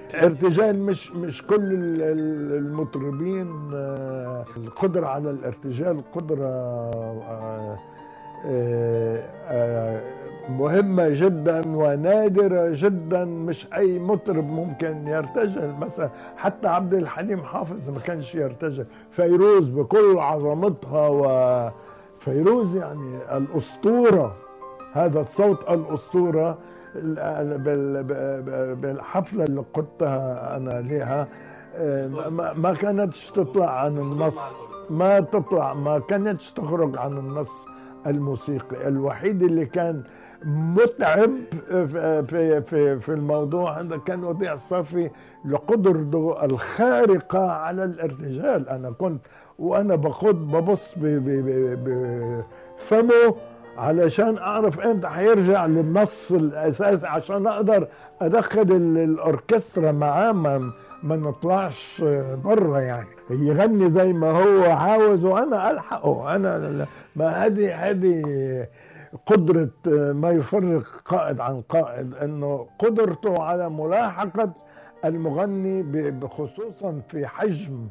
ارتجال مش مش كل ال- ال- المطربين آه، القدرة على الارتجال قدرة آه، آه، آه، مهمة جدا ونادرة جدا مش أي مطرب ممكن يرتجل مثلا حتى عبد الحليم حافظ ما كانش يرتجل فيروز بكل عظمتها وفيروز يعني الأسطورة هذا الصوت الأسطورة ال- بال- ب- بالحفلة اللي قدتها أنا لها آه، ما- ما كانتش تطلع عن النص ما تطلع ما كانتش تخرج عن النص الموسيقي الوحيد اللي كان متعب في في في, في الموضوع هذا كان وديع الصافي لقدرته الخارقه على الارتجال انا كنت وانا بخد ببص ب- ب- ب- بفمه علشان اعرف امتى هيرجع للنص الاساسي عشان اقدر ادخل ال- الاوركسترا معاه ما ما نطلعش بره يعني يغني زي ما هو عاوز وانا الحقه انا ما هذه هذه قدرة ما يفرق قائد عن قائد انه قدرته على ملاحقة المغني ب- بخصوصا في حجم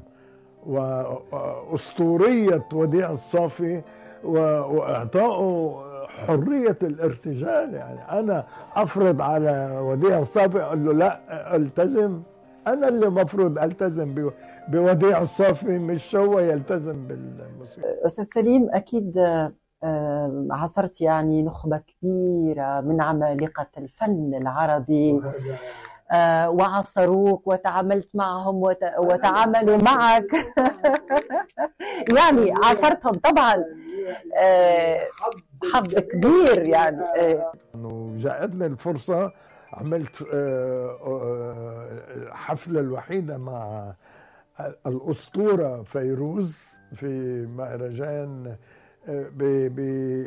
واسطورية وديع الصافي و- واعطائه حرية الارتجال يعني انا افرض على وديع الصافي اقول له لا التزم انا اللي مفروض التزم بو- بوديع الصافي مش هو يلتزم بالموسيقى أستاذ سليم أكيد آه، عاصرت يعني نخبة كبيرة من عمالقة الفن العربي آه، وعاصروك وتعاملت معهم وت- وتعاملوا معك يعني عاصرتهم طبعا آه، حظ كبير يعني آه، انه جاءتني الفرصه عملت آه، آه، الحفله الوحيده مع الاسطوره فيروز في مهرجان آه، ب ب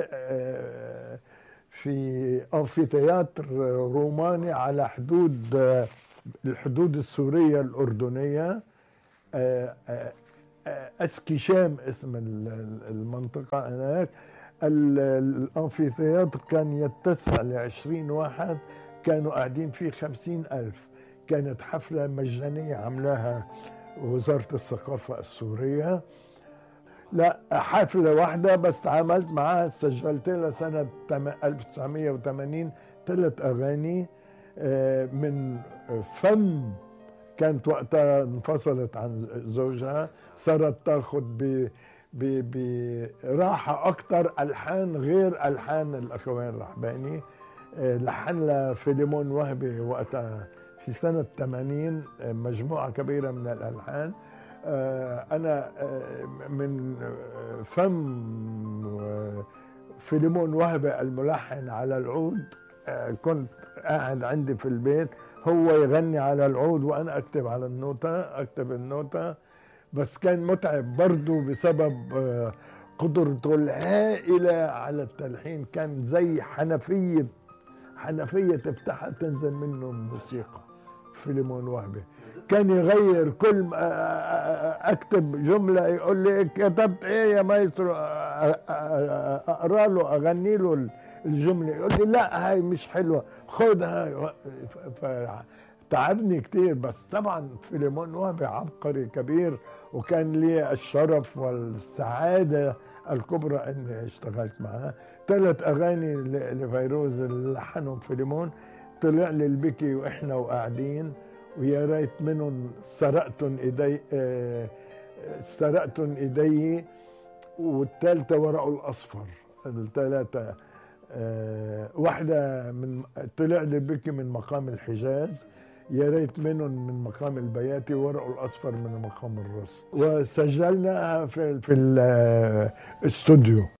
آه، في امفيتياتر روماني على حدود آه، الحدود السوريه الاردنيه آه، آه، آه، اسكيشام اسم ال- ال- المنطقه هناك ال- الامفيثياتر كان يتسع لعشرين واحد كانوا قاعدين فيه خمسين ألف كانت حفلة مجانية عملاها وزارة الثقافة السورية لا حفلة واحدة بس تعاملت معها سجلت لها سنة تم- 1980 ثلاث أغاني آه، من فم كانت وقتها انفصلت عن زوجها صارت تاخذ ب ب براحة أكثر ألحان غير ألحان الأخوين الرحباني آه، لحن لها فيليمون وهبي وقتها في سنة 80 آه، مجموعة كبيرة من الألحان آه، أنا آه، من آه، فم آه، فيليمون وهبي الملحن على العود آه، كنت قاعد عندي في البيت هو يغني على العود وانا اكتب على النوتة اكتب النوتة بس كان متعب برضه بسبب آه، قدرته الهائلة على التلحين كان زي حنفية حنفية تفتحها تنزل منه الموسيقى فيليمون وهبي كان يغير كل ما اكتب جمله يقول لي كتبت ايه يا مايسترو اقرا له اغني له الجمله يقول لي لا هاي مش حلوه خدها تعبني كتير بس طبعا فيليمون وهبي عبقري كبير وكان لي الشرف والسعاده الكبرى اني اشتغلت معاه ثلاث اغاني ل- لفيروز اللي لحنهم فيليمون طلع لي البكي واحنا وقاعدين ويا ريت منهم سرقتن ايدي آه، سرقتن ايدي والثالثه ورقه الاصفر الثلاثه آه، واحده من طلع لي البكي من مقام الحجاز يا ريت منهم من مقام البياتي ورقه الاصفر من مقام الرصد وسجلناها في في الاستوديو